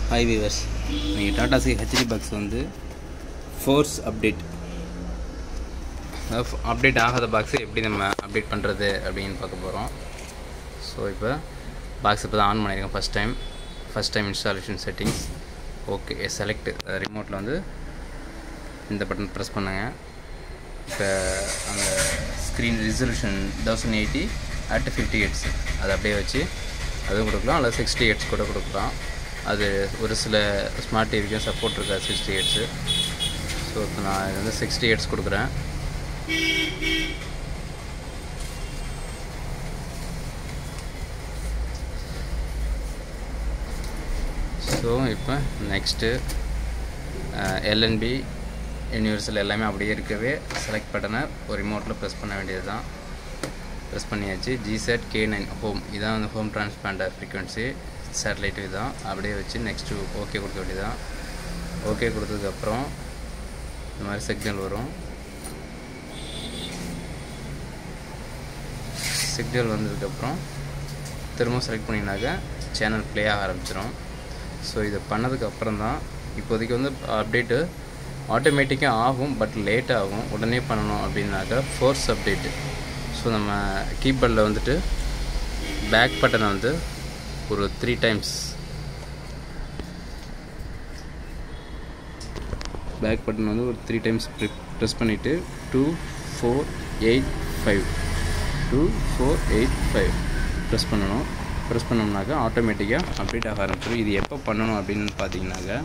Hi viewers நீங்கள் Tata sky HD box வந்து force update update ஆகாத பாக்ஸை எப்படி நம்ம அப்டேட் பண்ணுறது அப்படின்னு பார்க்க போகிறோம் ஸோ இப்போ பாக்ஸ் இப்போ தான் ஆன் பண்ணியிருக்கேன் first time first time installation settings okay select ரிமோட்டில் வந்து இந்த பட்டன் ப்ரெஸ் பண்ணுங்க இப்போ அந்த screen resolution thousand eighty at fifty hertz அதை அப்படியே வச்சு அதுவும் கொடுக்கலாம் அல்லது சிக்ஸ்டி ஹெட்ஸ் கூட கொடுக்கலாம் அது ஒரு சில ஸ்மார்ட் டிவிக்கும் சப்போர்ட் இருக்கா சிக்ஸ்டி ஹெட்ஸு ஸோ இப்போ நான் இது வந்து சிக்ஸ்டி ஹெட்ஸ் கொடுக்குறேன் ஸோ இப்போ நெக்ஸ்ட்டு எல்என்பி யூனிவர்சல் எல்லாமே அப்படியே இருக்கவே செலக்ட் பட்டனை ஒரு ரிமோட்டில் ப்ரெஸ் பண்ண வேண்டியது தான் ப்ரெஸ் பண்ணியாச்சு ஜிசெட் கே நைன் ஹோம் இதான் வந்து ஹோம் டிரான்ஸ்பாண்டர் ஃப்ரீக்வன்சி சேட்டலைட் இதுதான் அப்படியே வச்சு நெக்ஸ்ட்டு ஓகே கொடுக்க வேண்டியதான் ஓகே கொடுத்ததுக்கப்புறம் இந்த மாதிரி சிக்னல் வரும் சிக்னல் வந்ததுக்கப்புறம் திரும்ப செலக்ட் பண்ணிங்கனாக்கா சேனல் ப்ளே ஆக ஆரம்பிச்சிடும் ஸோ இதை பண்ணதுக்கப்புறம் தான் இப்போதைக்கு வந்து அப்டேட்டு ஆட்டோமேட்டிக்காக ஆகும் பட் லேட் ஆகும் உடனே பண்ணணும் அப்படின்னாக்கா ஃபோர்ஸ் அப்டேட்டு ஸோ நம்ம கீபோர்டில் வந்துட்டு பேக் பட்டனை வந்து ஒரு த்ரீ டைம்ஸ் பேக் பட்டன் வந்து ஒரு த்ரீ டைம்ஸ் ப்ரெஸ் பண்ணிவிட்டு two four eight five two four eight five press பண்ணணும் ப்ரெஸ் பண்ணோம்னாக்கா ஆட்டோமேட்டிக்காக அப்டேட் ஆக ஆரம்பிச்சிடும் இது எப்போ பண்ணணும் அப்படின்னு பார்த்தீங்கன்னாக்கா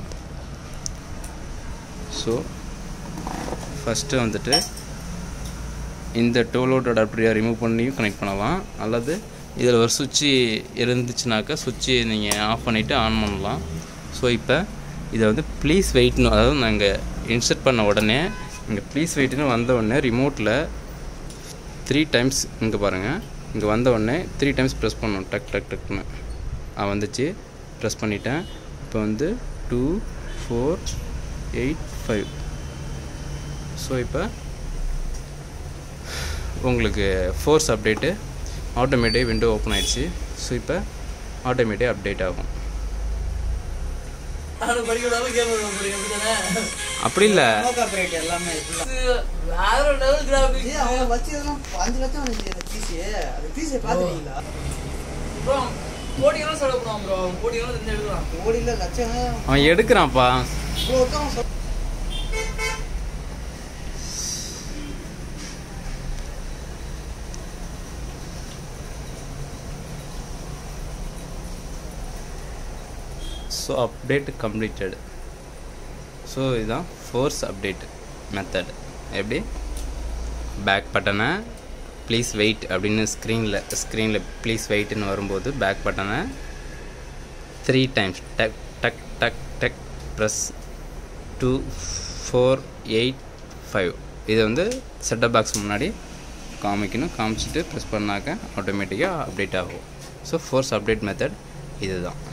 ஸோ ஃபஸ்ட்டு வந்துட்டு இந்த டோலோட் அடாப்டரை ரிமூவ் பண்ணியும் கனெக்ட் பண்ணலாம் அல்லது இதில் ஒரு சுவிட்சு இருந்துச்சுனாக்கா சுவிட்சு நீங்கள் ஆஃப் பண்ணிவிட்டு ஆன் பண்ணலாம் ஸோ இப்போ இதை வந்து ப்ளீஸ் வெயிட்னு அதாவது நாங்கள் இன்சர்ட் பண்ண உடனே இங்கே ப்ளீஸ் வெயிட்னு வந்த உடனே ரிமோட்டில் த்ரீ டைம்ஸ் இங்கே பாருங்கள் இங்கே வந்த உடனே த்ரீ டைம்ஸ் ப்ரெஸ் பண்ணணும் டக் டக் டக்னு ஆ வந்துச்சு ப்ரெஸ் பண்ணிட்டேன் இப்போ வந்து two four eight five so இப்போ உங்களுக்கு force update automatic window open ஆயிடுச்சு ஸோ இப்போ ஆட்டோமேட்டிக் அப்டேட் ஆகும் நானும் படிக்கிறதாலும் கேம் விளையாட போறீங்க அப்படிதானே அப்படி இல்லை காப்பரேட் எல்லாமே full ஆ. இது வேற லெவல் கிராபிக்ஸ் ஏய், அவங்க வச்சதெல்லாம் அஞ்சு லட்சம் வந்துச்சு அந்த பீஸ் அந்த பீஸை பாத்துறீங்களா ப்ரோ கோடியெல்லாம் செலவு பண்ணுவான் ப்ரோ கோடியெல்லாம் தெரிஞ்சு எடுக்கலாம் கோடியில லட்சம் அவன் எடுக்கிறான்ப்பா இவ்வளோ தான் அவன் சொல்~ ஸோ அப்டேட் கம்ப்ளீட்டட் ஸோ இதுதான் ஃபோர்ஸ் அப்டேட் மெத்தட் எப்படி பேக் பட்டனை ப்ளீஸ் வெயிட் அப்படின்னு ஸ்க்ரீனில் ஸ்க்ரீனில் ப்ளீஸ் வெயிட்னு வரும்போது பேக் பட்டனை த்ரீ டைம்ஸ் டக் டக் டக் டக் plus two four eight five இது வந்து செட்டப் பாக்ஸ் முன்னாடி காமிக்கணும் காமிச்சிட்டு ப்ரெஸ் பண்ணாக்க ஆட்டோமேட்டிக்காக அப்டேட் ஆகும் ஸோ ஃபோர்ஸ் அப்டேட் மெத்தட் இதுதான்